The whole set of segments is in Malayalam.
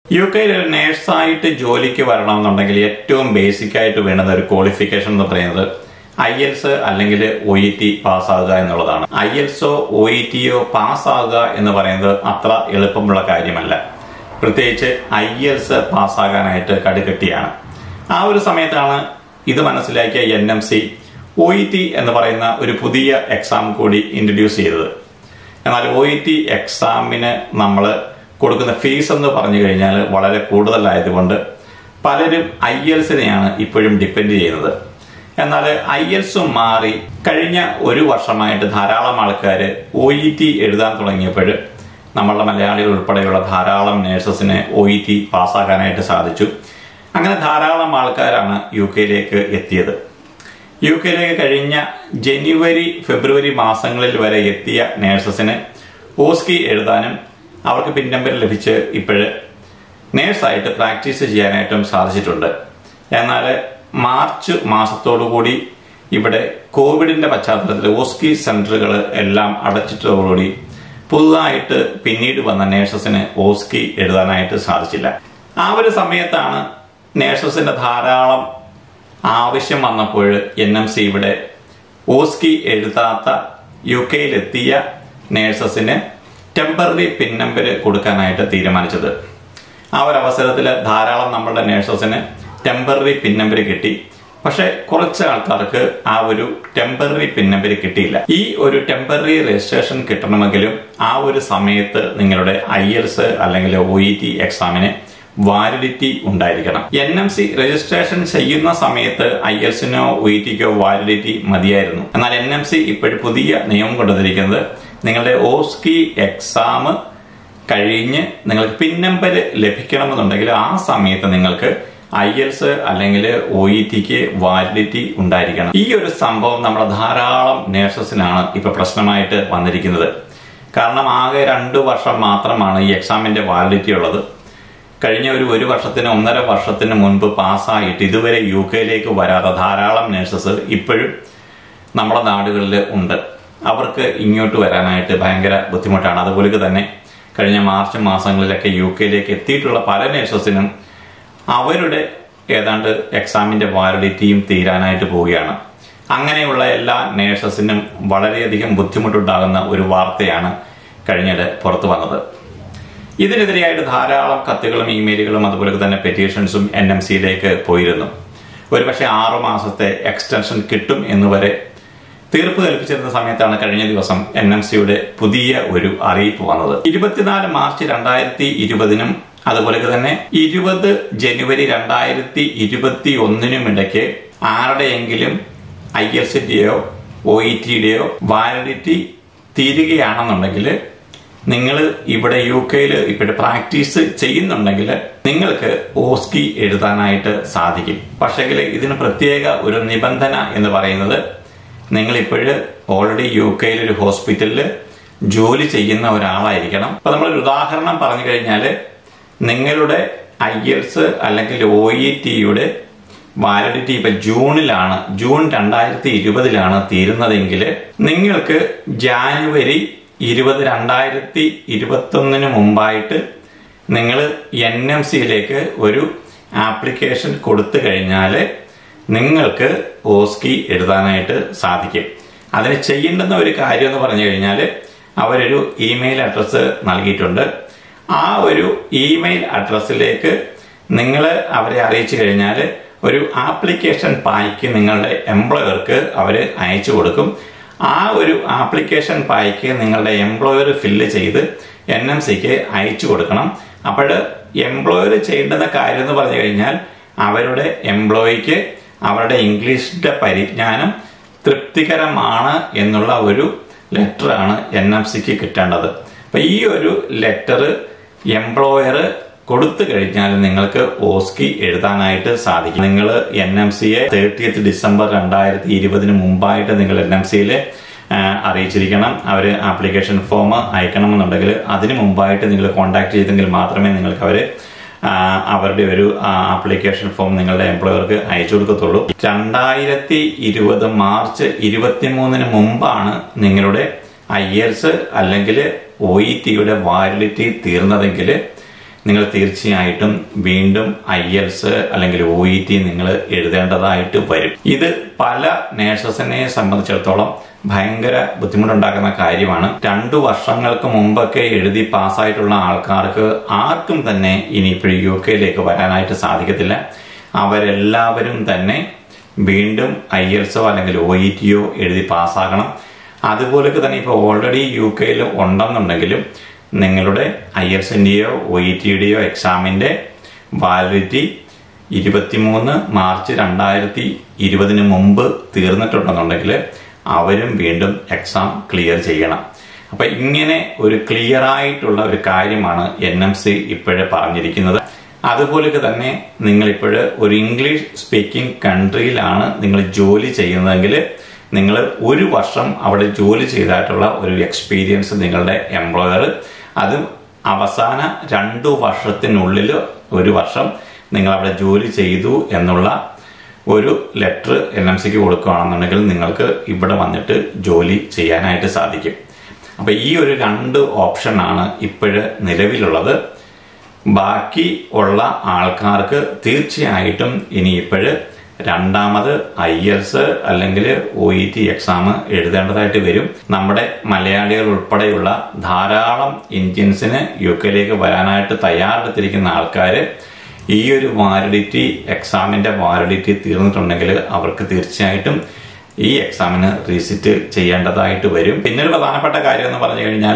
യു കെയിൽ ഒരു നേഴ്സായിട്ട് ജോലിക്ക് വരണമെന്നുണ്ടെങ്കിൽ ഏറ്റവും ബേസിക് ആയിട്ട് വേണ്ടുന്ന ഒരു ക്വാളിഫിക്കേഷൻ എന്ന് പറയുന്നത് ഐ എൽസ് അല്ലെങ്കിൽ ഒ ഇ ടി പാസ്സാകുക എന്നുള്ളതാണ് ഐ എൽസോ ഒ ഇ ടിയോ പാസ്സാകുക എന്ന് പറയുന്നത് അത്ര എളുപ്പമുള്ള കാര്യമല്ല പ്രത്യേകിച്ച് ഐ എൽസ് പാസ്സാകാനായിട്ട് കടുകെട്ടിയാണ് ആ ഒരു സമയത്താണ് ഇത് മനസ്സിലാക്കിയ N M C O E T എന്ന് പറയുന്ന ഒരു പുതിയ എക്സാം കൂടി ഇൻട്രൊഡ്യൂസ് ചെയ്തത് എന്നാൽ ഒ ഇ ടി എക്സാമിന് നമ്മൾ കൊടുക്കുന്ന ഫീസ് എന്ന് പറഞ്ഞു കഴിഞ്ഞാൽ വളരെ കൂടുതലായതുകൊണ്ട് പലരും ഐ എൽസിനെയാണ് ഇപ്പോഴും ഡിപ്പെൻഡ് ചെയ്യുന്നത് എന്നാൽ ഐ എൽസും മാറി കഴിഞ്ഞ ഒരു വർഷമായിട്ട് ധാരാളം ആൾക്കാർ ഒ ഇ ടി എഴുതാൻ തുടങ്ങിയപ്പോൾ നമ്മളുടെ മലയാളികൾ ഉൾപ്പെടെയുള്ള ധാരാളം നേഴ്സസിന് ഒ ഇ ടി പാസ്സാക്കാനായിട്ട് സാധിച്ചു അങ്ങനെ ധാരാളം ആൾക്കാരാണ് യു കെയിലേക്ക് എത്തിയത് യു കെയിലേക്ക് കഴിഞ്ഞ ജനുവരി ഫെബ്രുവരി മാസങ്ങളിൽ വരെ എത്തിയ നേഴ്സസിന് ഓസ്കി എഴുതാനും അവർക്ക് പിൻ നമ്പർ ലഭിച്ച് ഇപ്പോഴ് നേഴ്സായിട്ട് പ്രാക്ടീസ് ചെയ്യാനായിട്ടും സാധിച്ചിട്ടുണ്ട് എന്നാൽ മാർച്ച് മാസത്തോടുകൂടി ഇവിടെ കോവിഡിന്റെ പശ്ചാത്തലത്തിൽ ഓസ്കി സെന്ററുകൾ എല്ലാം അടച്ചിട്ടതോടുകൂടി പുതുതായിട്ട് പിന്നീട് വന്ന നേഴ്സസിന് ഓസ്കി എഴുതാനായിട്ട് സാധിച്ചില്ല ആ ഒരു സമയത്താണ് നേഴ്സസിന്റെ ധാരാളം ആവശ്യം വന്നപ്പോൾ എൻ എം സി ഇവിടെ ഓസ്കി എഴുതാത്ത യു കെയിലെത്തിയ നേഴ്സസിന് ടെമ്പററി പിൻ നമ്പർ കൊടുക്കാനായിട്ട് തീരുമാനിച്ചത് ആ ഒരു അവസരത്തിൽ ധാരാളം നമ്മളുടെ നേഴ്സസിന് ടെമ്പററി പിൻ നമ്പർ കിട്ടി പക്ഷെ കുറച്ച് ആൾക്കാർക്ക് ആ ഒരു ടെമ്പററി പിൻ നമ്പർ കിട്ടിയില്ല ഈ ഒരു ടെമ്പററി രജിസ്ട്രേഷൻ കിട്ടണമെങ്കിലും ആ ഒരു സമയത്ത് നിങ്ങളുടെ ഐ എൽസ് അല്ലെങ്കിൽ ഒ ഇ ടി എക്സാമിന് വാലിഡിറ്റി ഉണ്ടായിരിക്കണം എൻ എം സി രജിസ്ട്രേഷൻ ചെയ്യുന്ന സമയത്ത് ഐ എൽസിനോ ഒ ഇ ടിക്കോ വാലിഡിറ്റി മതിയായിരുന്നു എന്നാൽ എൻ എം സി ഇപ്പോഴും പുതിയ നിയമം കൊണ്ടുവന്നിരിക്കുന്നത് നിങ്ങളുടെ ഓസ്കി എക്സാം കഴിഞ്ഞ് നിങ്ങൾക്ക് പിൻ നമ്പർ ലഭിക്കണമെന്നുണ്ടെങ്കിൽ ആ സമയത്ത് നിങ്ങൾക്ക് ഐ എൽസ് അല്ലെങ്കിൽ ഒ ഇ ടിക്ക് വാലിഡിറ്റി ഉണ്ടായിരിക്കണം ഈ ഒരു സംഭവം നമ്മുടെ ധാരാളം നേഴ്സസിനാണ് ഇപ്പൊ പ്രശ്നമായിട്ട് വന്നിരിക്കുന്നത് കാരണം ആകെ രണ്ടു വർഷം മാത്രമാണ് ഈ എക്സാമിന്റെ വാലിഡിറ്റി ഉള്ളത് കഴിഞ്ഞ ഒരു ഒരു വർഷത്തിന് ഒന്നര വർഷത്തിന് മുൻപ് പാസ്സായിട്ട് ഇതുവരെ യു കെയിലേക്ക് വരാത്ത ധാരാളം നേഴ്സസ് ഇപ്പോഴും നമ്മുടെ നാടുകളിൽ ഉണ്ട് അവർക്ക് ഇങ്ങോട്ട് വരാനായിട്ട് ഭയങ്കര ബുദ്ധിമുട്ടാണ് അതുപോലെ തന്നെ കഴിഞ്ഞ മാർച്ച് മാസങ്ങളിലൊക്കെ യു കെയിലേക്ക് എത്തിയിട്ടുള്ള പല നേഴ്സസിനും അവരുടെ ഏതാണ്ട് എക്സാമിന്റെ വാലിഡിറ്റിയും തീരാനായിട്ട് പോവുകയാണ് അങ്ങനെയുള്ള എല്ലാ നേഴ്സസിനും വളരെയധികം ബുദ്ധിമുട്ടുണ്ടാകുന്ന ഒരു വാർത്തയാണ് കഴിഞ്ഞിടെ പുറത്തു വന്നത് ഇതിനെതിരെയായിട്ട് ധാരാളം കത്തുകളും ഇമെയിലുകളും അതുപോലെ തന്നെ പെറ്റീഷൻസും എൻ എം സിയിലേക്ക് പോയിരുന്നു ഒരുപക്ഷെ ആറു മാസത്തെ എക്സ്റ്റൻഷൻ കിട്ടും എന്നുവരെ തീർപ്പ് കൽപ്പിച്ചിരുന്ന സമയത്താണ് കഴിഞ്ഞ ദിവസം എൻ എം സിയുടെ പുതിയ ഒരു അറിയിപ്പ് വന്നത് ഇരുപത്തിനാല് മാർച്ച് രണ്ടായിരത്തി ഇരുപതിനും അതുപോലെ തന്നെ ഇരുപത് ജനുവരി രണ്ടായിരത്തി ഇരുപത്തി ഒന്നിനും ഇടയ്ക്ക് ആരുടെയെങ്കിലും ഐ എസ് സിന്റെയോ ഒ ഇ ടിയുടെയോ വാലിഡിറ്റി തീരുകയാണെന്നുണ്ടെങ്കിൽ നിങ്ങൾ ഇവിടെ യു കെയിൽ ഇവിടെ പ്രാക്ടീസ് ചെയ്യുന്നുണ്ടെങ്കിൽ നിങ്ങൾക്ക് ഓസ്കി എഴുതാനായിട്ട് സാധിക്കും പക്ഷെങ്കിൽ ഇതിന് പ്രത്യേക ഒരു നിബന്ധന എന്ന് പറയുന്നത് നിങ്ങൾ ഇപ്പോഴ് ഓൾറെഡി യു കെയിൽ ഒരു ഹോസ്പിറ്റലിൽ ജോലി ചെയ്യുന്ന ഒരാളായിരിക്കണം അപ്പൊ നമ്മളൊരു ഉദാഹരണം പറഞ്ഞു കഴിഞ്ഞാൽ നിങ്ങളുടെ ഐ എൽസ് അല്ലെങ്കിൽ ഒ ഇ ടിയുടെ വാലിഡിറ്റി ഇപ്പൊ ജൂണിലാണ് ജൂൺ രണ്ടായിരത്തി ഇരുപതിലാണ് തീരുന്നതെങ്കിൽ നിങ്ങൾക്ക് ജാനുവരി ഇരുപത് രണ്ടായിരത്തി ഇരുപത്തൊന്നിന് മുമ്പായിട്ട് നിങ്ങൾ എൻ എം സിയിലേക്ക് ഒരു ആപ്ലിക്കേഷൻ കൊടുത്തു കഴിഞ്ഞാൽ നിങ്ങൾക്ക് ഓസ്കി എഴുതാനായിട്ട് സാധിക്കും അതിന് ചെയ്യേണ്ടുന്ന ഒരു കാര്യം എന്ന് പറഞ്ഞു കഴിഞ്ഞാൽ അവരൊരു ഇമെയിൽ അഡ്രസ്സ് നൽകിയിട്ടുണ്ട് ആ ഒരു ഇമെയിൽ അഡ്രസ്സിലേക്ക് നിങ്ങൾ അവരെ അറിയിച്ചു കഴിഞ്ഞാൽ ഒരു ആപ്ലിക്കേഷൻ പായ്ക്ക് നിങ്ങളുടെ എംപ്ലോയർക്ക് അവർ അയച്ചു കൊടുക്കും ആ ഒരു ആപ്ലിക്കേഷൻ പായ്ക്ക് നിങ്ങളുടെ എംപ്ലോയർ ഫില്ല് ചെയ്ത് എൻ എം സിക്ക് അയച്ചു കൊടുക്കണം അപ്പോൾ എംപ്ലോയർ ചെയ്യേണ്ടുന്ന കാര്യം എന്ന് പറഞ്ഞു കഴിഞ്ഞാൽ അവരുടെ എംപ്ലോയിക്ക് അവരുടെ ഇംഗ്ലീഷിന്റെ പരിജ്ഞാനം തൃപ്തികരമാണ് എന്നുള്ള ഒരു ലെറ്ററാണ് എൻ എം സിക്ക് കിട്ടേണ്ടത് അപ്പൊ ഈ ഒരു ലെറ്റർ എംപ്ലോയർ കൊടുത്തു കഴിഞ്ഞാൽ നിങ്ങൾക്ക് ഓസ്കി എഴുതാനായിട്ട് സാധിക്കും നിങ്ങൾ എൻ എം സിയെ തേർട്ടിയത്ത് ഡിസംബർ രണ്ടായിരത്തി ഇരുപതിന് മുമ്പായിട്ട് നിങ്ങൾ എൻ എം സിയിൽ അറിയിച്ചിരിക്കണം അവർ ആപ്ലിക്കേഷൻ ഫോം അയക്കണമെന്നുണ്ടെങ്കിൽ അതിന് മുമ്പായിട്ട് നിങ്ങൾ കോൺടാക്ട് ചെയ്തെങ്കിൽ മാത്രമേ നിങ്ങൾക്ക് അവർ അവരുടെ ഒരു ആപ്ലിക്കേഷൻ ഫോം നിങ്ങളുടെ എംപ്ലോയർക്ക് അയച്ചു കൊടുക്കത്തുള്ളൂ രണ്ടായിരത്തി ഇരുപത് മാർച്ച് ഇരുപത്തിമൂന്നിന് മുമ്പാണ് നിങ്ങളുടെ ഐ എൽസ് അല്ലെങ്കിൽ ഒ ഇ ടിയുടെ വാലിഡിറ്റി തീർന്നതെങ്കിൽ നിങ്ങൾ തീർച്ചയായിട്ടും വീണ്ടും ഐ എൽസ് അല്ലെങ്കിൽ ഒ ഇ ടി നിങ്ങൾ എഴുതേണ്ടതായിട്ട് വരും ഇത് പല നേഴ്സസിനെ സംബന്ധിച്ചിടത്തോളം ഭയങ്കര ബുദ്ധിമുട്ടുണ്ടാക്കുന്ന കാര്യമാണ് രണ്ടു വർഷങ്ങൾക്ക് മുമ്പൊക്കെ എഴുതി പാസ്സായിട്ടുള്ള ആൾക്കാർക്ക് ആർക്കും തന്നെ ഇനിയിപ്പോഴും യു കെയിലേക്ക് വരാനായിട്ട് സാധിക്കത്തില്ല അവരെല്ലാവരും തന്നെ വീണ്ടും ഐ എൽസോ അല്ലെങ്കിൽ ഒ ഇ ടിയോ എഴുതി പാസ്സാകണം അതുപോലൊക്കെ തന്നെ ഇപ്പോൾ ഓൾറെഡി യു കെയിൽ ഉണ്ടെന്നുണ്ടെങ്കിലും നിങ്ങളുടെ ഐ എൽസിൻ്റെയോ ഒ ഇ ടിയുടെയോ എക്സാമിൻ്റെ വാലിഡിറ്റി ഇരുപത്തിമൂന്ന് മാർച്ച് രണ്ടായിരത്തി ഇരുപതിന് മുമ്പ് തീർന്നിട്ടുണ്ടെന്നുണ്ടെങ്കിൽ അവരും വീണ്ടും എക്സാം ക്ലിയർ ചെയ്യണം അപ്പൊ ഇങ്ങനെ ഒരു ക്ലിയർ ആയിട്ടുള്ള ഒരു കാര്യമാണ് എൻ എം സി ഇപ്പോഴേ പറഞ്ഞിരിക്കുന്നത് അതുപോലൊക്കെ തന്നെ നിങ്ങൾ ഇപ്പോഴ് ഒരു ഇംഗ്ലീഷ് സ്പീക്കിംഗ് കൺട്രിയിലാണ് നിങ്ങൾ ജോലി ചെയ്യുന്നതെങ്കിൽ നിങ്ങൾ ഒരു വർഷം അവിടെ ജോലി ചെയ്തായിട്ടുള്ള ഒരു എക്സ്പീരിയൻസ് നിങ്ങളുടെ എംപ്ലോയർ അതും അവസാന രണ്ടു വർഷത്തിനുള്ളിൽ ഒരു വർഷം നിങ്ങൾ അവിടെ ജോലി ചെയ്തു എന്നുള്ള ഒരു ലെറ്റർ എൻ എം സിക്ക് കൊടുക്കുകയാണെന്നുണ്ടെങ്കിൽ നിങ്ങൾക്ക് ഇവിടെ വന്നിട്ട് ജോലി ചെയ്യാനായിട്ട് സാധിക്കും അപ്പൊ ഈ ഒരു രണ്ട് ഓപ്ഷനാണ് ഇപ്പോഴ് നിലവിലുള്ളത് ബാക്കി ഉള്ള ആൾക്കാർക്ക് തീർച്ചയായിട്ടും ഇനി ഇപ്പോഴ് രണ്ടാമത് ഐ എൽസ് അല്ലെങ്കിൽ ഒ ഇ ടി എക്സാം എഴുതേണ്ടതായിട്ട് വരും നമ്മുടെ മലയാളികൾ ഉൾപ്പെടെയുള്ള ധാരാളം ഇന്ത്യൻസിന് യു കെയിലേക്ക് വരാനായിട്ട് തയ്യാറെടുത്തിരിക്കുന്ന ആൾക്കാർ ഈ ഒരു വാലിഡിറ്റി എക്സാമിന്റെ വാലിഡിറ്റി തീർന്നിട്ടുണ്ടെങ്കിൽ അവർക്ക് തീർച്ചയായിട്ടും ഈ എക്സാമിന് റീസിറ്റ് ചെയ്യേണ്ടതായിട്ട് വരും പിന്നെ ഒരു പ്രധാനപ്പെട്ട കാര്യം എന്ന് പറഞ്ഞു കഴിഞ്ഞാൽ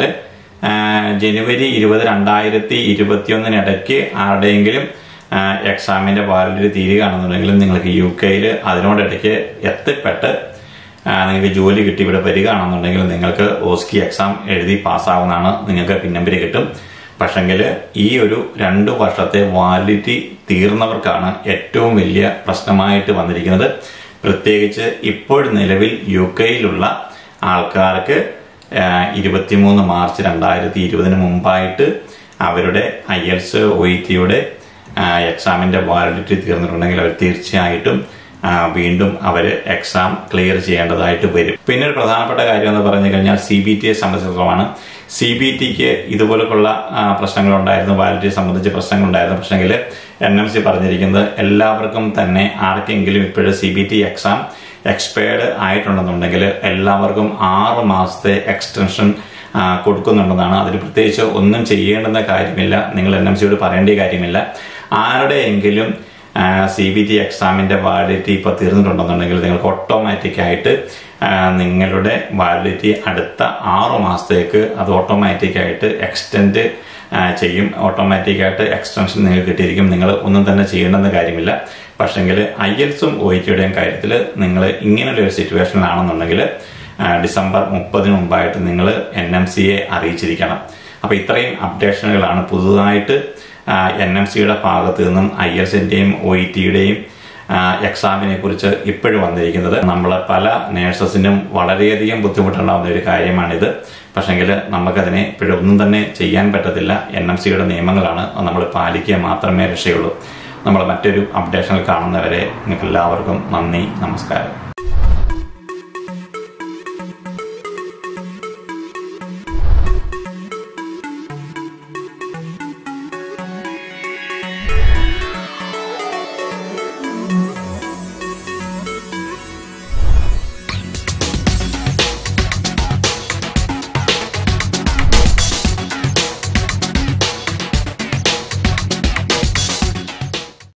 ജനുവരി ഇരുപത് രണ്ടായിരത്തി ഇരുപത്തിയൊന്നിനിടയ്ക്ക് ആരുടെയെങ്കിലും എക്സാമിന്റെ വാലിഡിറ്റി തീരുകയാണെന്നുണ്ടെങ്കിൽ നിങ്ങൾക്ക് യു കെയിൽ അതിനോടിടയ്ക്ക് എത്തിപ്പെട്ട് നിങ്ങൾക്ക് ജോലി കിട്ടി ഇവിടെ വരികയാണെന്നുണ്ടെങ്കിൽ നിങ്ങൾക്ക് ഓസ്കി എക്സാം എഴുതി പാസ്സാവുന്നതാണ് നിങ്ങൾക്ക് പിൻ നമ്പർ കിട്ടും പക്ഷെങ്കിൽ ഈ ഒരു രണ്ട് വർഷത്തെ വാലിഡിറ്റി തീർന്നവർക്കാണ് ഏറ്റവും വലിയ പ്രശ്നമായിട്ട് വന്നിരിക്കുന്നത് പ്രത്യേകിച്ച് ഇപ്പോൾ നിലവിൽ യു കെയിലുള്ള ആൾക്കാർക്ക് ഇരുപത്തിമൂന്ന് മാർച്ച് രണ്ടായിരത്തി ഇരുപതിന് മുമ്പായിട്ട് അവരുടെ ഐ എൽസ് ഒ ഇ ടിയുടെ എക്സാമിന്റെ വാലിഡിറ്റി തീർന്നിട്ടുണ്ടെങ്കിൽ അവർ തീർച്ചയായിട്ടും വീണ്ടും അവർ എക്സാം ക്ലിയർ ചെയ്യേണ്ടതായിട്ട് വരും പിന്നെ ഒരു പ്രധാനപ്പെട്ട കാര്യം എന്ന് പറഞ്ഞു കഴിഞ്ഞാൽ സി ബി ടിയെ സംബന്ധിച്ചിടത്തോളമാണ് സി ബി ടിക്ക് ഇതുപോലുള്ള പ്രശ്നങ്ങൾ ഉണ്ടായിരുന്നു വാലിഡിറ്റിയെ സംബന്ധിച്ച് പ്രശ്നങ്ങൾ ഉണ്ടായിരുന്നു പക്ഷെങ്കിൽ എൻ എം സി പറഞ്ഞിരിക്കുന്നത് എല്ലാവർക്കും തന്നെ ആർക്കെങ്കിലും ഇപ്പോഴും C B T exam expired ആയിട്ടുണ്ടെന്നുണ്ടെങ്കിൽ എല്ലാവർക്കും ആറ് മാസത്തെ എക്സ്റ്റൻഷൻ കൊടുക്കുന്നുണ്ടെന്നാണ് അതിന് പ്രത്യേകിച്ച് ഒന്നും ചെയ്യേണ്ടുന്ന കാര്യമില്ല നിങ്ങൾ എൻ എം സിയോട് പറയേണ്ട കാര്യമില്ല ആരുടെയെങ്കിലും സി ബി ടി എക്സാമിന്റെ വാലിഡിറ്റി ഇപ്പോൾ തീർന്നിട്ടുണ്ടെന്നുണ്ടെങ്കിൽ നിങ്ങൾക്ക് ഓട്ടോമാറ്റിക് ആയിട്ട് നിങ്ങളുടെ വാലിഡിറ്റി അടുത്ത ആറു മാസത്തേക്ക് അത് ഓട്ടോമാറ്റിക് ആയിട്ട് എക്സ്റ്റെൻഡ് ചെയ്യും ഓട്ടോമാറ്റിക് ആയിട്ട് എക്സ്റ്റൻഷൻ നിങ്ങൾക്ക് കിട്ടിയിരിക്കും നിങ്ങൾ ഒന്നും തന്നെ ചെയ്യേണ്ടെന്ന കാര്യമില്ല പക്ഷെങ്കിൽ ഐ എൽസും ഒ ടിയുടെയും കാര്യത്തിൽ നിങ്ങൾ ഇങ്ങനെയുള്ള ഒരു സിറ്റുവേഷനിലാണെന്നുണ്ടെങ്കിൽ ഡിസംബർ മുപ്പതിന് മുമ്പായിട്ട് നിങ്ങൾ എൻ എം സിയെ അറിയിച്ചിരിക്കണം അപ്പോൾ ഇത്രയും അപ്ഡേഷനുകളാണ് പുതുതായിട്ട് എൻ എം സിയുടെ ഭാഗത്ത് നിന്നും ഐ എസിന്റെയും ഒ ഇ ടിയുടെയും എക്സാമിനെ കുറിച്ച് ഇപ്പോഴും വന്നിരിക്കുന്നത് നമ്മളെ പല നേഴ്സസിനും വളരെയധികം ബുദ്ധിമുട്ടുണ്ടാകുന്ന ഒരു കാര്യമാണിത് പക്ഷെങ്കിൽ നമുക്കതിനെ ഇപ്പോഴും ഒന്നും തന്നെ ചെയ്യാൻ പറ്റത്തില്ല എൻ എം സിയുടെ നിയമങ്ങളാണ് നമ്മൾ പാലിക്കുക മാത്രമേ രക്ഷയുള്ളൂ നമ്മൾ മറ്റൊരു അപ്ഡേഷനിൽ കാണുന്നവരെ നിങ്ങൾക്ക് എല്ലാവർക്കും നന്ദി നമസ്കാരം